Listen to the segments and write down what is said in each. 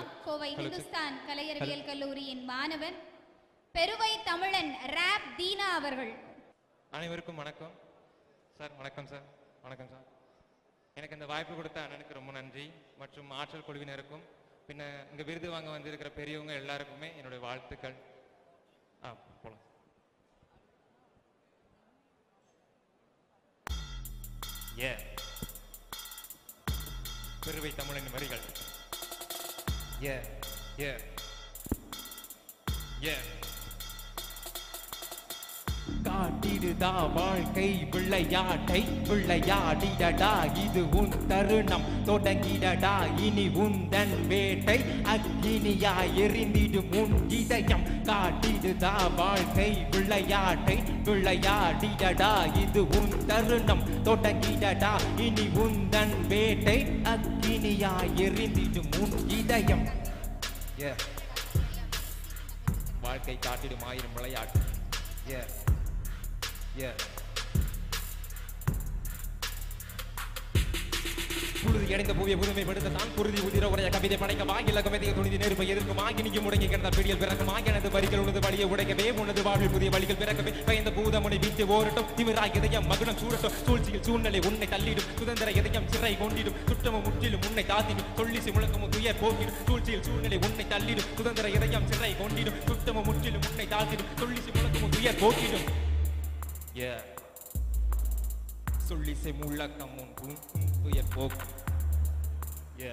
கோவை இந்துஸ்தான் கலையறிவியல் கல்லூரியின் மாணவன் பெருவை தமிழன் ராப் தீனா அவர்கள் அனைவருக்கும் வணக்கம் சார் வணக்கம் சார் வணக்கம் சார் எனக்கு இந்த வாய்ப்பு கொடுத்த அண்ணனுக்கு ரொம்ப நன்றி மற்றும் ஆற்றல் குழுவினருக்கும் பின்ன இங்க விருது வாங்க வந்திருக்கிற பெரியவங்க எல்லாருக்குமே என்னுடைய வாழ்த்துக்கள் ஆ போலாம் ஏ பெருவை தமிழின் வரிகள் ஏ ஏ ஏ காட்டிடுதா வாழ்க்கை விளையாட்டை விளையாடிடடா இது உன் தருணம் தொடங்கிடடா இனி உந்தன் வேட்டை அக்கினியா எரிந்திடும் உன் இதயம் காட்டிடுதா வாழ்க்கை விளையாட்டை விளையாடிடடா இது உன் தருணம் தொடங்கிடடா இனி உந்தன் வேட்டை அக்கினியா எரிந்திடும் உன் இதயம் ஏ வாழ்க்கை காட்டிடும் ஆயிரம் விளையாட்டு ஏ ஏ புழுதி அடைந்த பூவிய புதுமை படுத்த தான் குருதி உதிர உடைய கவிதை படைக்க வாங்கில கவிதையை துணிதி நெருப்பை எதிர்க்கும் வாங்கி நீங்க முடங்கி கிடந்த பிடியில் பிறக்கும் வாங்கி எனது வரிகள் உனது வழியை உடைக்கவே உனது வாழ்வில் புதிய வழிகள் பிறக்கவே பயந்த பூதமுனை வீட்டு ஓரட்டும் திமிராய் இதயம் மகுடம் சூடட்டும் சூழ்ச்சியில் சூழ்நிலை உன்னை தள்ளிடும் சுதந்திர இதயம் சிறை கொண்டிடும் சுற்றமும் முற்றிலும் உன்னை தாத்திடும் சொல்லிசி முழக்கமும் துயர் போக்கிடும் சூழ்ச்சியில் சூழ்நிலை உன்னை தள்ளிடும் சுதந்திர இதயம் சிறை கொண்டிடும் சுற்றமும் முற்றிலும் உன்னை தாத்திடும் சொல்லிசி முழக்கமும் துயர் போக்கிடும் Yeah. சொல்லிசை முழக்கம் உன் உன் உன் துயர் போக்கு Yeah.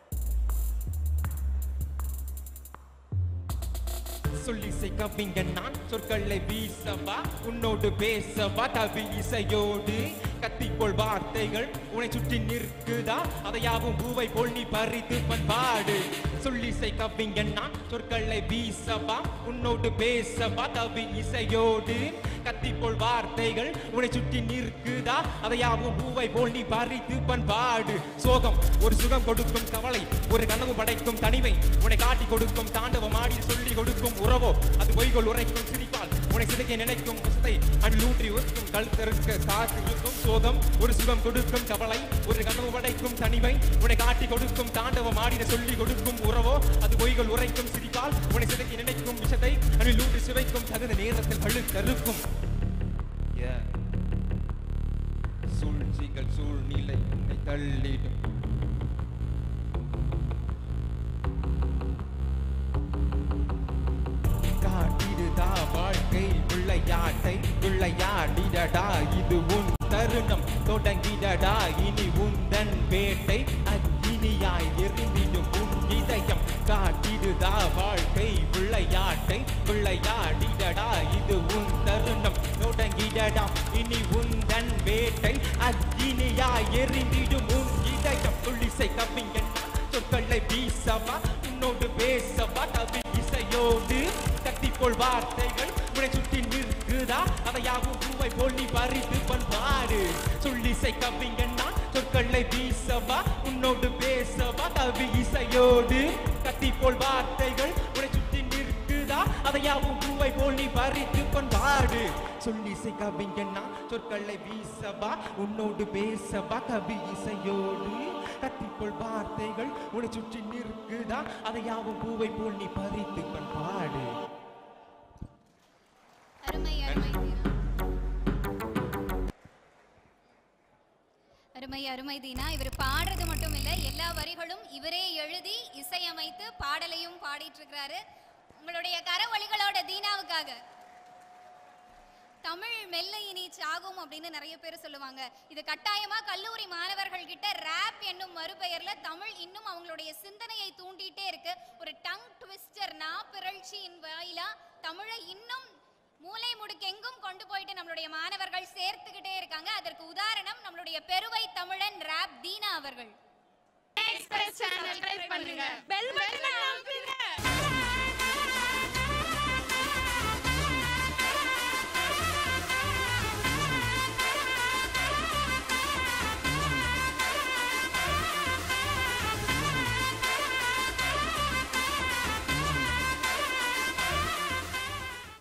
சொல்லிசை கவிங்க நான் சொற்களை வீசவா உன்னோடு பேசவா கவி இசையோடு கத்திக்கொள் வார்த்தைகள் உன்னை சுற்றி நிற்குதா அதையாவும் பூவை போல் நீ பறித்து பண்பாடு சொல்லிசை கவிங்க நான் சொற்களை வீசவா உன்னோடு பேசவா கவி இசையோடு கத்திக்கொள் வார்த்தைகள் உன்னை சுற்றி நிற்குதா அதையாவும் பூவை போல் நீ பறித்து பண்பாடு சோகம் ஒரு சுகம் கொடுக்கும் கவலை ஒரு கனவு படைக்கும் தனிமை உன்னை காட்டி கொடுக்கும் தாண்டவம் ஆடி சொல்லி கொடுக்கும் உறவோ அது பொய்கள் உரைக்கும் சிரிப்பால் உன்னை சிதைக்க நினைக்கும் வசத்தை அதில் ஊற்றி ஊற்றும் கழுத்தருக்க காற்று இருக்கும் சோகம் ஒரு சுகம் கொடுக்கும் கவலை ஒரு கனவு படைக்கும் தனிமை உன்னை காட்டி கொடுக்கும் தாண்டவம் ஆடிட சொல்லி கொடுக்கும் உறவோ அது பொய்கள் உரைக்கும் சிரிப்பால் உன்னை சிதைக்க நினைக்கும் விஷத்தை அதில் ஊற்றி சிவைக்கும் தகுந்த நேரத்தில் கழுத்தறுக்கும் Yeah. சூழ்ச்சிகள் சூழ்நிலை உன்னை தள்ளிடும் காட்டிடுதா வாழ்க்கை விளையாட்டை விளையாடிடடா இது உன் தருணம் தொடங்கிடடா இனி உந்தன் வேட்டை அக்கினியாய் எரிந்திடும் உன் இதயம் காட்டிடுதா வாழ்க்கை விளையாட்டை விளையாடிடடா இது உன் தருணம் தொடங்கிடடா இனி உந்தன் வேட்டை அக்கினியாய் எரிந்திடும் உன் இதயம் துள்ளிசை கவிஞன் சொற்களை வீசவா உன்னோடு பேசவா கவி இசையோடு கத்திக்கொள் வார்த்தைகள் உன்னை சுற்றி நிற்குதா அதையாவும் பூவை போல் நீ பறித்து பண்பாடு சொல்லிசை கவிங்கன்னா சொற்களை வீசவா உன்னோடு பேசவா கவி இசையோடு கத்திக்கொள் வார்த்தைகள் உன்னை சுற்றி நிற்குதா அதையாவும் பூவை போல் நீ பறித்து பண்பாடு சொல்லிசை கவிங்கன்னா சொற்களை வீசவா உன்னோடு பேசவா கவி இசையோடு கத்திக்கொள் வார்த்தைகள் உன்னை சுற்றி நிற்குதா அதையாவும் பூவை போல் நீ பறித்து பண்பாடு அருமை அருமை தீனா அருமை அருமை தீனா இவர் பாடுறது மட்டும் இல்ல எல்லா வரிகளும் இவரே எழுதி இசையமைத்து பாடலையும் பாடிட்டு இருக்கிறாரு உங்களுடைய கரவொலிகளோட தீனாவுக்காக தமிழ் மெல்ல இனி சாகும் அப்படின்னு நிறைய பேர் சொல்லுவாங்க இது கட்டாயமா கல்லூரி மாணவர்கள் கிட்ட ரேப் என்னும் மறுபெயர்ல தமிழ் இன்னும் அவங்களுடைய சிந்தனையை தூண்டிட்டே இருக்கு ஒரு டங் ட்விஸ்டர் நா பிறழ்ச்சியின் வாயிலா தமிழை இன்னும் மூலை முடுக்கெங்கும் கொண்டு போயிட்டு நம்மளுடைய மாணவர்கள் சேர்த்துக்கிட்டே இருக்காங்க அதற்கு உதாரணம் நம்மளுடைய பெருவை தமிழன் ரேப் தீனா அவர்கள் எக்ஸ்பிரஸ் சேனல் ட்ரை பண்ணுங்க பெல் பட்டனை அமுக்குங்க